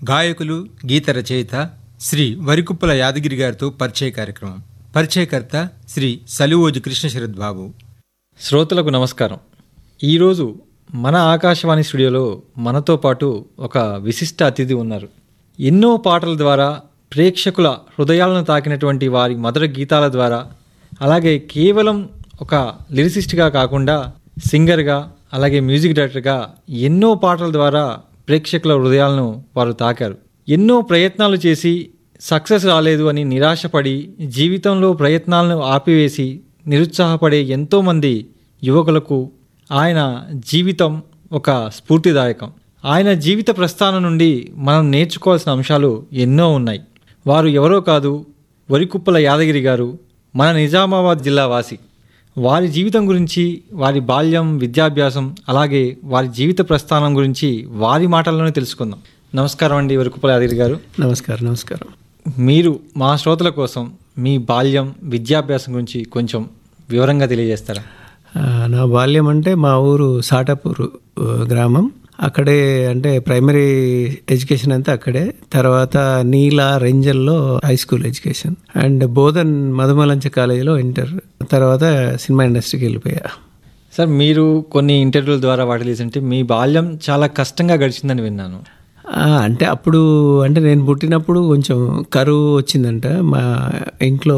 గాయకులు గీత రచయిత శ్రీ వరికుప్పల యాదగిరి గారితో పరిచయ కార్యక్రమం పరిచయకర్త శ్రీ సలివోజు కృష్ణ శరత్ బాబు శ్రోతలకు నమస్కారం ఈరోజు మన ఆకాశవాణి స్టూడియోలో మనతో పాటు ఒక విశిష్ట అతిథి ఉన్నారు ఎన్నో పాటల ద్వారా ప్రేక్షకుల హృదయాలను తాకినటువంటి వారి మధుర గీతాల ద్వారా అలాగే కేవలం ఒక లిరిసిస్ట్గా కాకుండా సింగర్గా అలాగే మ్యూజిక్ డైరెక్టర్గా ఎన్నో పాటల ద్వారా ప్రేక్షకుల హృదయాలను వారు తాకారు ఎన్నో ప్రయత్నాలు చేసి సక్సెస్ రాలేదు అని నిరాశపడి జీవితంలో ప్రయత్నాలను ఆపివేసి నిరుత్సాహపడే ఎంతోమంది యువకులకు ఆయన జీవితం ఒక స్ఫూర్తిదాయకం ఆయన జీవిత ప్రస్థానం నుండి మనం నేర్చుకోవాల్సిన అంశాలు ఎన్నో ఉన్నాయి వారు ఎవరో కాదు వరికుప్పల యాదగిరి గారు మన నిజామాబాద్ జిల్లా వాసి వారి జీవితం గురించి వారి బాల్యం విద్యాభ్యాసం అలాగే వారి జీవిత ప్రస్థానం గురించి వారి మాటల్లోనే తెలుసుకుందాం నమస్కారం అండి వరికుప్పల యాదగిరి గారు నమస్కారం నమస్కారం మీరు మా శ్రోతల కోసం మీ బాల్యం విద్యాభ్యాసం గురించి కొంచెం వివరంగా తెలియజేస్తారా ఆ, నా బాల్యం అంటే మా ఊరు సాటాపూర్ ఆ, గ్రామం అక్కడే అంటే ప్రైమరీ ఎడ్యుకేషన్ అంతా అక్కడే తర్వాత నీల రెంజల్లో high school education and Bodhan Madhumalancha కాలేజీలో ఇంటర్ తర్వాత సినిమా ఇండస్ట్రీకి వెళ్ళిపోయా సార్ మీరు కొన్ని ఇంటర్వ్యూల ద్వారా వాటి తెలిసింటే మీ బాల్యం చాలా కష్టంగా గడిచిందని విన్నాను ఆ, అంటే అప్పుడు అంటే నేను పుట్టినప్పుడు కొంచెం కరువు వచ్చిందంట మా ఇంట్లో